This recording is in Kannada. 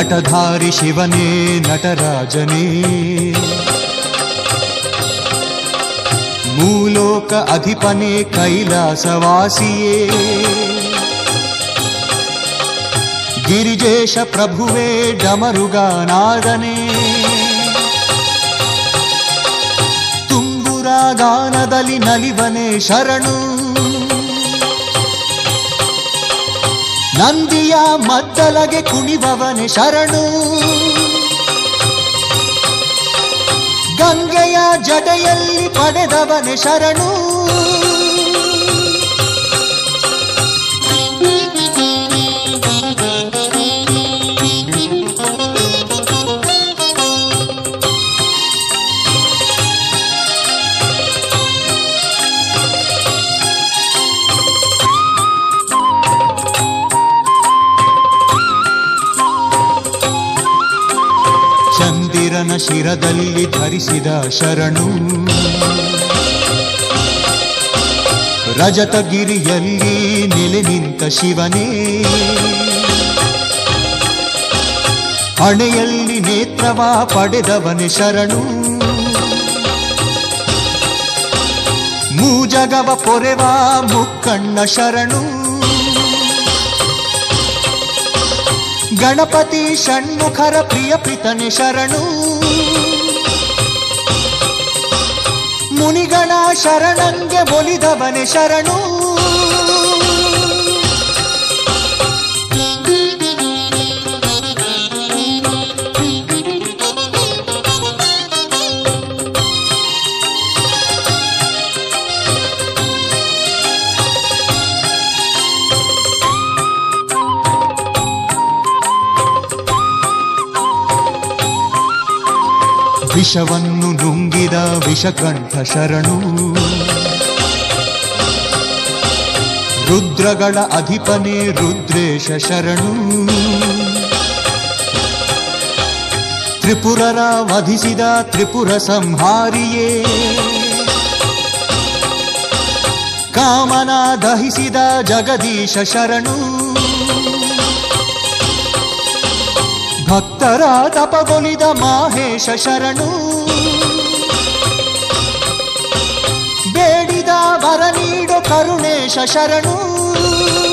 ಜಟಧಾರಿ ಶಿವನೇ ನಟರಾಜನೇ ಮೂಲೋಕ ಅಧಿಪನೇ ಕೈಲಾಸವಾಸಿಯೇ ಗಿರಿಜೇಶ ಪ್ರಭುವೇ ಡಮರುಗಾನಾದನೇ ತುಂಬುರ ಗಾನದಲ್ಲಿ ನಲಿವನೇ ಶರಣು ನಂದಿಯ ಮದ್ದಲಗೆ ಕುಣಿಬವನೆ ಶರಣು ಗಂಗೆಯ ಜಡೆಯಲ್ಲಿ ಪಡೆದವನೆ ಶರಣು ಚಂದಿರನ ಶಿರದಲ್ಲಿ ಧರಿಸಿದ ಶರಣು ರಜತಗಿರಿಯಲ್ಲಿ ನೆಲೆ ನಿಂತ ಶಿವನೇ ಹಣೆಯಲ್ಲಿ ನೇತ್ರವ ಪಡೆದವನೆ ಶರಣು ಮೂಜಗವ ಪೊರೆವ ಮುಕ್ಕಣ್ಣ ಶರಣು ಗಣಪತಿ ಷಣ್ಮುಖರ ಪ್ರಿಯ ಪಿತನೆ ಶರಣು ಮುನಿಗಣ ಶರಣಂಗೆ ಒಲಿದವನೆ ಶರಣು ವಿಷವನ್ನು ನುಂಗಿದ ವಿಷಕಂಠ ಶರಣು ರುದ್ರಗಳ ಅಧಿಪನೇ ರುದ್ರೇಶ ಶರಣು ತ್ರಿಪುರರ ವಧಿಸಿದ ತ್ರಿಪುರ ಸಂಹಾರಿಯೇ ಕಾಮನ ದಹಿಸಿದ ಜಗದೀಶ ಶರಣು ಭಕ್ತರ ತಪಗೊಲಿದ ಮಾಹೇಶ ಶರಣು ಬೇಡಿದ ವರ ನೀಡೋ ಕರುಣೇಶ ಶರಣು